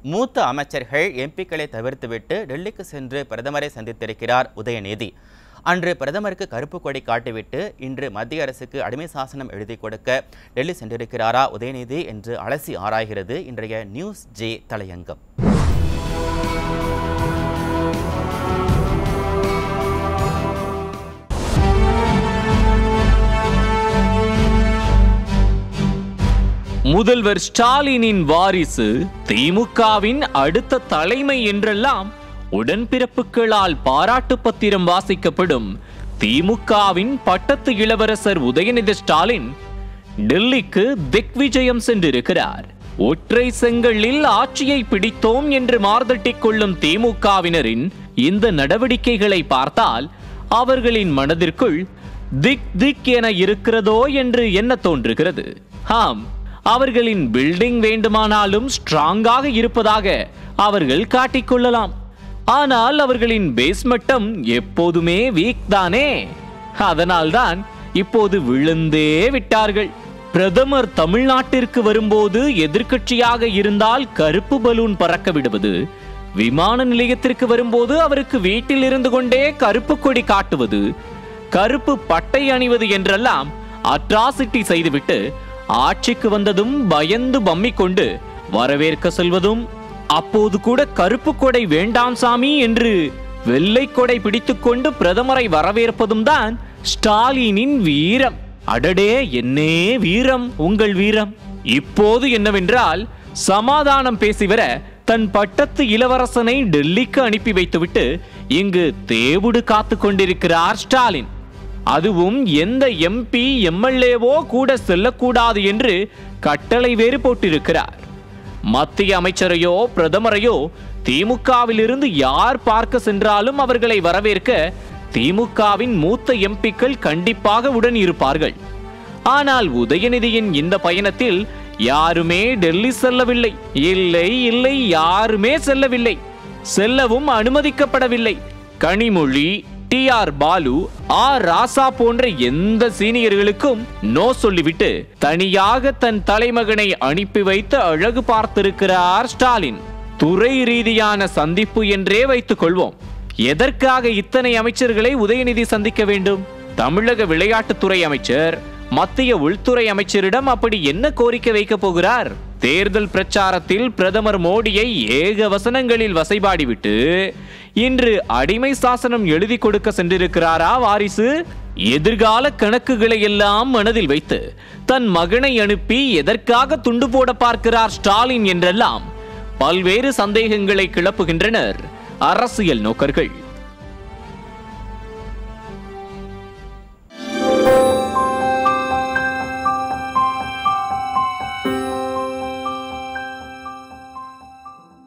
மூத்த அமைச்சர்கள் எம்பிக்களை தவிர்த்துவிட்டு டெல்லிக்கு சென்று பிரதமரை சந்தித்திருக்கிறார் உதயநிதி அன்று பிரதமருக்கு கருப்பு கொடி காட்டிவிட்டு இன்று மத்திய அரசுக்கு அடிமை சாசனம் எழுதி கொடுக்க டெல்லி சென்றிருக்கிறாரா உதயநிதி என்று அலசி ஆராய்கிறது இன்றைய நியூஸ் ஜே தலையங்கம் முதல்வர் ஸ்டாலினின் வாரிசு திமுகவின் அடுத்த தலைமை என்றெல்லாம் உடன்பிறப்புகளால் பாராட்டு பத்திரம் வாசிக்கப்படும் திமுகவின் பட்டத்து இளவரசர் உதயநிதி ஸ்டாலின் டெல்லிக்கு திக்விஜயம் சென்றிருக்கிறார் ஒற்றை செங்கல்லில் ஆட்சியை பிடித்தோம் என்று மார்தட்டிக் கொள்ளும் திமுகவினரின் இந்த நடவடிக்கைகளை பார்த்தால் அவர்களின் மனதிற்குள் திக் திக் என இருக்கிறதோ என்று என்ன தோன்றுகிறது ஆம் அவர்களின் பில்டிங் வேண்டுமானாலும் ஸ்ட்ராங்காக இருப்பதாக அவர்கள் காட்டிக்கொள்ளலாம் ஆனால் அவர்களின் பேஸ்மட்டம் எப்போதுமே வீக் தானே அதனால்தான் இப்போது விழுந்தே விட்டார்கள் பிரதமர் தமிழ்நாட்டிற்கு வரும்போது எதிர்க்கட்சியாக இருந்தால் கருப்பு பலூன் பறக்க விடுவது விமான நிலையத்திற்கு வரும்போது அவருக்கு வீட்டில் இருந்து கொண்டே கருப்பு கொடி காட்டுவது கருப்பு பட்டை அணிவது என்றெல்லாம் அட்ராசிட்டி செய்துவிட்டு ஆட்சிக்கு வந்ததும் பயந்து பம்மிக் கொண்டு வரவேற்க செல்வதும் அப்போது கூட கருப்பு கொடை வேண்டாம் சாமி என்று வெள்ளை கொடை பிடித்துக்கொண்டு பிரதமரை வரவேற்பதும் தான் ஸ்டாலினின் வீரம் அடடே என்னே வீரம் உங்கள் வீரம் இப்போது என்னவென்றால் சமாதானம் பேசி வர தன் பட்டத்து இளவரசனை டெல்லிக்கு அனுப்பி வைத்துவிட்டு இங்கு தேவுடு காத்து கொண்டிருக்கிறார் ஸ்டாலின் அதுவும் எந்த எம்பி எம்எல்ஏவோ கூட செல்லக்கூடாது என்று கட்டளை வேறு போட்டிருக்கிறார் மத்திய அமைச்சரையோ பிரதமரையோ திமுகவிலிருந்து யார் பார்க்க சென்றாலும் அவர்களை வரவேற்க திமுகவின் மூத்த எம்பிக்கள் கண்டிப்பாக உடன் இருப்பார்கள் ஆனால் உதயநிதியின் இந்த பயணத்தில் யாருமே டெல்லி செல்லவில்லை இல்லை இல்லை யாருமே செல்லவில்லை செல்லவும் அனுமதிக்கப்படவில்லை Kanimozhi T R Baalu R Raja போன்ற எந்த சீனியர்களுக்கும் நோ சொல்லிவிட்டு தனியாக தன் தலைமகனை அனுப்பி வைத்து அழகு பார்த்திருக்கிறார் ஸ்டாலின் துறை ரீதியான சந்திப்பு என்றே வைத்துக் கொள்வோம் எதற்காக இத்தனை அமைச்சர்களை உதயநிதி சந்திக்க வேண்டும் தமிழக விளையாட்டுத்துறை அமைச்சர் மத்திய உள்துறை அமைச்சரிடம் அப்படி என்ன கோரிக்கை வைக்க போகிறார் தேர்தல் பிரச்சாரத்தில் பிரதமர் மோடியை ஏக வசனங்களில் வசைபாடிவிட்டு இன்று அடிமை சாசனம் எழுதி கொடுக்க சென்றிருக்கிறாரா வாரிசு எதிர்கால கணக்குகளை எல்லாம் மனதில் வைத்து தன் மகனை அனுப்பி எதற்காக துண்டு போட பார்க்கிறார் ஸ்டாலின் என்றெல்லாம் பல்வேறு சந்தேகங்களை கிளப்புகின்றனர் அரசியல் நோக்கர்கள்